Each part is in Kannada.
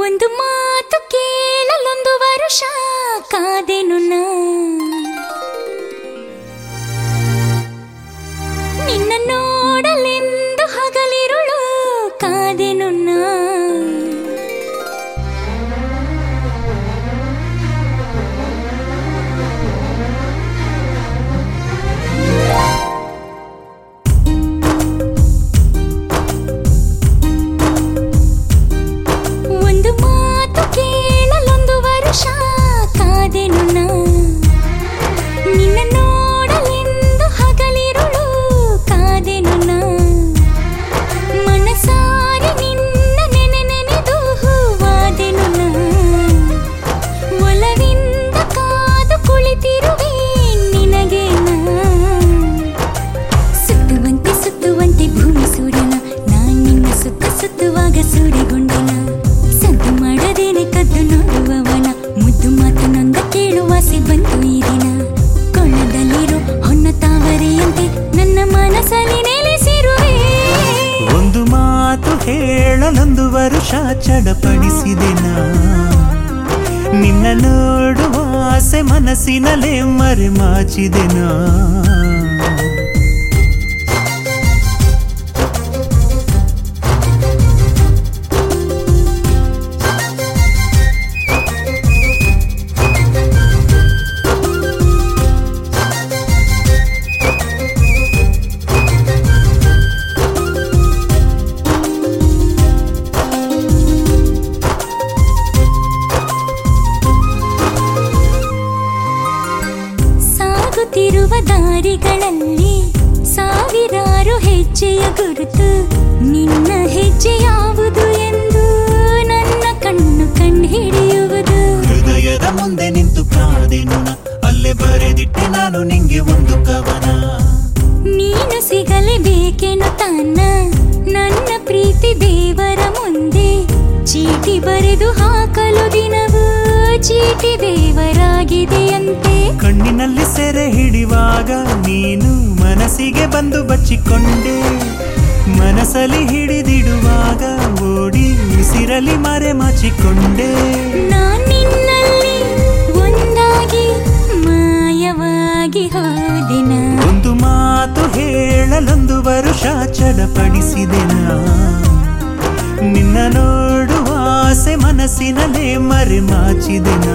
ಒಂದು ಮಾತು ಕೇಳಲೊಂದು ವರುಷ ಕಾದೆನು ನಾ ನಿನ್ನ ನೋಡಲೆಂದು ಹಗಲಿರುಳು ಕಾದೆನು ನಾ ಒಂದು ಮಾತು ಕೇಳಲೊಂದು ವರುಷ ಕಾದೆನು ನಾ ನಿನ್ನ ನೋಡಲೆಂದು ಹಗಲಿರುಳು ಕಾದೆನು ನಾ ಮನಸಾರೆ ನಿನ್ನ ನೆನೆ ನೆನೆದು ಹೂವಾದೆನು ನಾ ಒಲವಿಂದ ಕಾದು ಕುಳಿತಿರುವೆ ನಿನಗೆ ನಾ ಸುತ್ತುವಂತೆ ಸುತ್ತುವಂತೆ ಭೂಮಿ ಸೂರ್ಯನ ನಾನ್ ನಿನ್ನ ಸುತ್ತ ಸುತ್ತುವಾಗ ಸೂರ್ಯಗೊಂಡನ ಸದ್ದು ಮಾಡದೇನೆ ಕದ್ದು ನೋಡುವವನ ಮುದ್ದು ಮಾತು ನೊಂದ ಕೇಳುವಾಸೆ ಬಂತು ಈ ದಿನ ಕೊಳ್ಳದಲ್ಲಿರೋ ಹೊನ್ನ ತಾವರೆಯಂತೆ ನನ್ನ ಮನಸ್ಸಲ್ಲಿ ನೆಲೆಸಿರುವೆ ಒಂದು ಮಾತು ಹೇಳಲೊಂದು ವರುಷ ಚಡಪಡಿಸಿದೆ ನಾ ನಿನ್ನ ನೋಡುವ ಆಸೆ ಮನಸ್ಸಿನಲ್ಲೇ ಮರೆಮಾಚಿದೆ ನಾ ಸಾಗುತ್ತಿರುವ ದಾರಿಗಳಲ್ಲಿ ಸಾವಿರಾರು ಹೆಜ್ಜೆಯ ಗುರುತು ನಿನ್ನ ಹೆಜ್ಜೆ ಯಾವುದು ಎಂದು ನನ್ನ ಕಣ್ಣು ಕಂಡುಹಿಡಿಯುವುದು ಹೃದಯದ ಮುಂದೆ ನಿಂತು ಕಾದೆನು ನಾ. ಅಲ್ಲೇ ಬರೆದಿಟ್ಟೆ ನಾನು ನಿಂಗೆ ಒಂದು ಕವನ ನೀನು ಸಿಗಲೇಬೇಕೇನು ತಾನ ನನ್ನ ಪ್ರೀತಿ ದೇವರ ಮುಂದೆ ಚೀಟಿ ಬರೆದು ಹಾಕಲು ದಿನವೂ ಚೀಟಿ ದೇವರಾಗಿದೆಯಂತೆ ಕಣ್ಣಿನಲ್ಲಿ ಸೆರೆ ಹಿಡಿವಾಗ ನೀನು ಮನಸ್ಸಿಗೆ ಬಂದು ಬಚ್ಚಿಕೊಂಡೆ ಮನಸ್ಸಲ್ಲಿ ಹಿಡಿದಿಡುವಾಗ ಓಡಿ ಉಸಿರಲಿ ಮರೆ ಮಾಚಿಕೊಂಡೆ ನಾನ್ ನಿನ್ನಲ್ಲಿ ಒಂದಾಗಿ ಮಾಯವಾಗಿ ಹೋದಿನ ಒಂದು ಮಾತು ಹೇಳಲೊಂದು ವರುಷ ಚಡಪಡಿಸಿದೆ ನಾ ನಿನ್ನ ನೋಡುವ ಆಸೆ ಮನಸ್ಸಿನಲ್ಲೇ ಮರೆ ಮಾಚಿದೆ ನಾ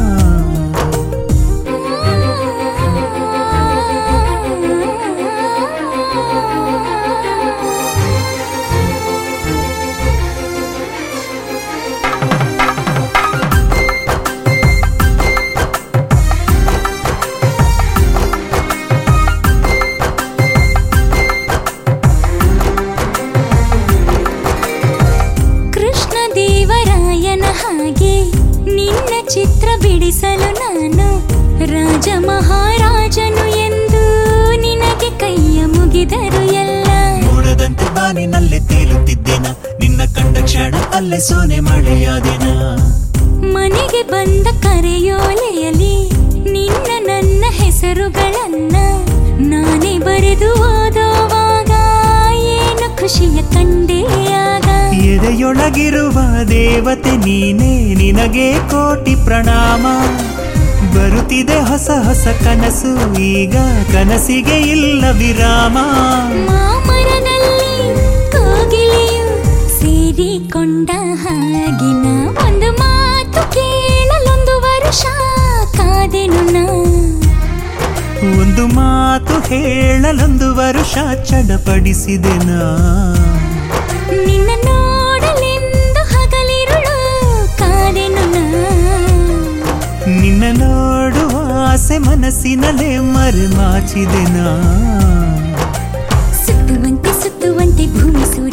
ಕೃಷ್ಣ ದೇವರಾಯನ ಹಾಗೆ ನಿನ್ನ ಚಿತ್ರ ಬಿಡಿಸಲು ನಾನು ರಾಜ ಮಹಾರಾಜನು ಎಂದು ನಿನಗೆ ಕೈಯ ಮುಗಿದರು ಎಲ್ಲ ನೋಡದಂತೆ ಬಾನಿನಲ್ಲೇ ತೇಲುತ್ತಿದ್ದೆನ ನಿನ್ನ ಕಂಡ ಕ್ಷಣ ಅಲ್ಲೇ ಸೋನೆ ಮಳೆಯಾದೆನ ಮನೆಗೆ ಬಂದ ಕರೆಯೋಲೆಯಲ್ಲಿ ನಿನ್ನ ನನ್ನ ಹೆಸರುಗಳನ್ನ ನಾನೇ ಬರೆದು ಓದೋವಾಗ ಏನು ಖುಷಿಯ ಕಂಡೆಯಾಗ ಎದೆಯೊಳಗಿರುವ ದೇವತೆ ನೀನೇ ನಿನಗೆ ಕೋಟಿ ಪ್ರಣಾಮ ಬರುತ್ತಿದೆ ಹೊಸ ಹೊಸ ಕನಸು ಈಗ ಕನಸಿಗೆ ಇಲ್ಲ ವಿರಾಮ ಮಾಮರದಲ್ಲಿ ಕೋಗಿಲೆಯು ಸೇರಿಕೊಂಡ ಹಾಗಿನ ಒಂದು ಮಾತು ಕೇಳಲೊಂದು ವರುಷ ಕಾದೆನು ನಾ ಒಂದು ಮಾತು ಹೇಳಲೊಂದು ವರುಷ ಚಡಪಡಿಸಿದೆ ನಾ ನಿನ್ನ ನೋಡಲೆಂದು ಹಗಲಿರುಳು ಕಾದೆನು ನಾ ನಿನ್ನ ನೋಡುವ ಆಸೆ ಮನಸ್ಸಿನಲ್ಲೇ ಮರೆ ಮಾಚಿದೆ ನಾ ಸುತ್ತುವಂತೆ ಸುತ್ತುವಂತೆ ಭೂಮಿ